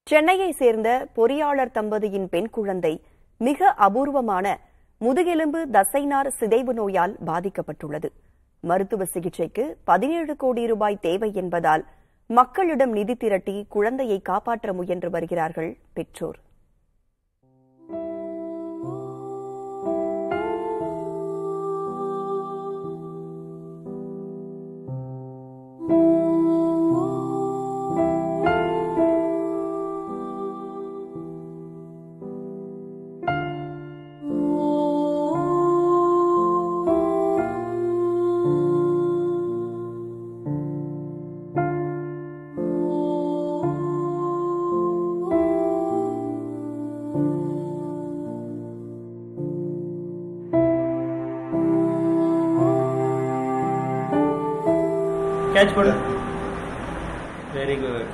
சென்னையை சேர்ந்த பொறியாளர் தம்பதியின் பெண் குழந்தை மிக அபூர்வமான முதுகெலும்பு தசைநார் சிதைவு நோயால் பாதிக்கப்பட்டுள்ளது மருத்துவ சிகிச்சைக்கு பதினேழு கோடி ரூபாய் தேவை என்பதால் மக்களிடம் நிதி திரட்டி குழந்தையை காப்பாற்ற முயன்று வருகிறார்கள் பெற்றோர் ಕ್ಯಾಚ್ ಕೊಡು ವೆರಿ ಗುಡ್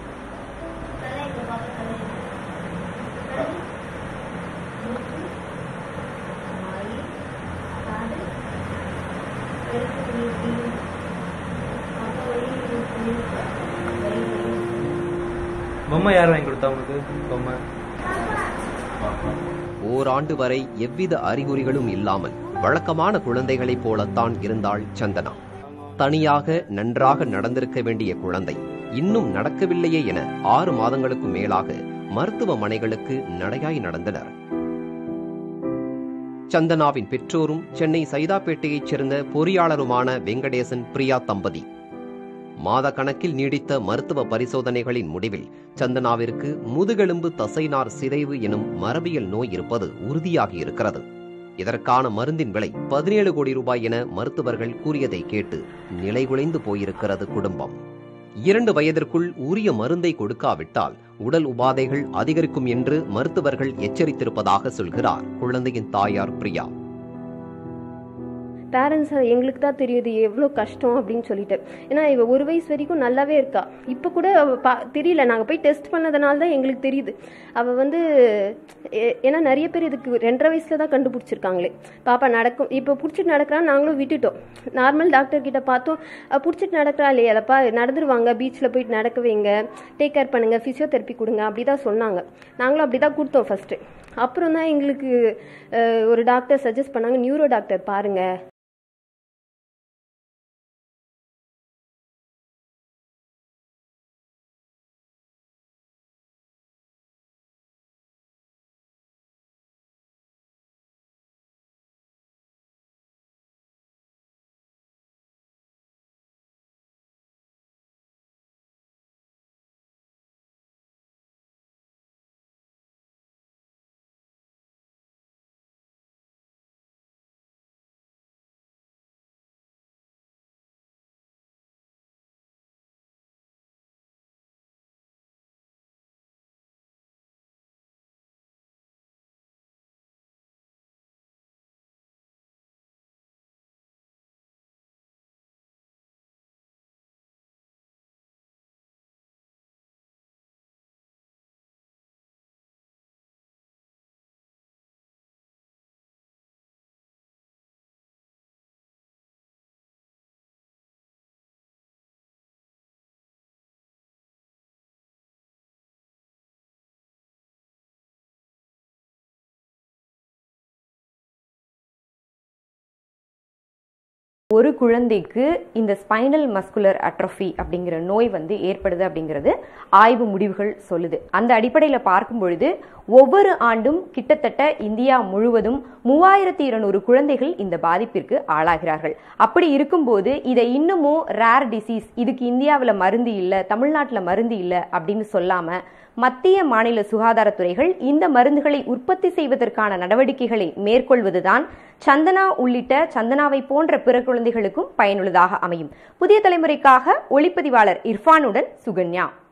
பொம்மை யார் வாங்கி கொடுத்தா உங்களுக்கு பொம்மை ஓராண்டு வரை எவ்வித அறிகுறிகளும் இல்லாமல் வழக்கமான குழந்தைகளைப் போலத்தான் இருந்தாள் சந்தனா தனியாக நன்றாக நடந்திருக்க வேண்டிய குழந்தை இன்னும் நடக்கவில்லையே என ஆறு மாதங்களுக்கு மேலாக மருத்துவமனைகளுக்கு நடையாய் நடந்தனர் சந்தனாவின் பெற்றோரும் சென்னை சைதாப்பேட்டையைச் சேர்ந்த பொறியாளருமான வெங்கடேசன் பிரியா தம்பதி மாத கணக்கில் நீடித்த மருத்துவ பரிசோதனைகளின் முடிவில் சந்தனாவிற்கு முதுகெலும்பு தசைநார் சிதைவு எனும் மரபியல் நோய் இருப்பது உறுதியாகி இருக்கிறது இதற்கான மருந்தின் விலை பதினேழு கோடி ரூபாய் என மருத்துவர்கள் கூறியதை கேட்டு நிலைகுலைந்து போயிருக்கிறது குடும்பம் இரண்டு வயதிற்குள் உரிய மருந்தை கொடுக்காவிட்டால் உடல் உபாதைகள் அதிகரிக்கும் என்று மருத்துவர்கள் எச்சரித்திருப்பதாக சொல்கிறார் குழந்தையின் தாயார் பிரியா பேரண்ட்ஸ் எங்களுக்கு தான் தெரியும் இது எவ்வளோ கஷ்டம் அப்படின்னு சொல்லிட்டு ஏன்னா இவ ஒரு வயசு வரைக்கும் நல்லாவே இருக்கா இப்போ கூட அவ பா தெரியல நாங்கள் போய் டெஸ்ட் பண்ணதுனால தான் எங்களுக்கு தெரியுது அவள் வந்து ஏ- ஏன்னா நிறைய பேர் இதுக்கு ரெண்டரை வயசுல தான் கண்டுபிடிச்சிருக்காங்களே பாப்பா நடக்கும் இப்போ பிடிச்சிட்டு நடக்கிறான்னு நாங்களும் விட்டுட்டோம் நார்மல் டாக்டர் கிட்ட பார்த்தோம் "அவ பிடிச்சிட்டு நடக்கிறா இல்லையா அதப்பா நடந்துருவாங்க பீச்சில் போயிட்டு நடக்க வைங்க டேக் கேர் பண்ணுங்க ஃபிசியோதெரப்பி கொடுங்க அப்படி தான் சொன்னாங்க நாங்களும் அப்படி தான் கொடுத்தோம் ஃபர்ஸ்ட்டு அப்புறம் தான் எங்களுக்கு அஹ், ஒரு டாக்டர் சஜஸ்ட் பண்ணாங்க நியூரோ டாக்டர் பாருங்க ஒரு குழந்தைக்கு இந்த ஸ்பைனல் மஸ்குலர் அட்ரோஃபி அப்படிங்கிற நோய் வந்து ஏற்படுது அப்படிங்கிறது ஆய்வு முடிவுகள் சொல்லுது அந்த அடிப்படையில் பார்க்கும் பொழுது ஒவ்வொரு ஆண்டும் கிட்டத்தட்ட இந்தியா முழுவதும் மூவாயிரத்தி இருநூறு குழந்தைகள் இந்த பாதிப்பிற்கு ஆளாகிறார்கள் அப்படி இருக்கும்போது இதை இன்னமும் ரேர் டிசீஸ் இதுக்கு இந்தியாவில் மருந்து இல்லை தமிழ்நாட்டில் மருந்து இல்லை அப்படின்னு சொல்லாம மத்திய மாநில சுகாதாரத்துறைகள் இந்த மருந்துகளை உற்பத்தி செய்வதற்கான நடவடிக்கைகளை மேற்கொள்வதுதான் சந்தனா உள்ளிட்ட சந்தனாவை போன்ற பிற குழந்தைகளுக்கும் பயனுள்ளதாக அமையும் புதிய தலைமுறைக்காக ஒளிப்பதிவாளர் இர்ஃபானுடன் சுகன்யா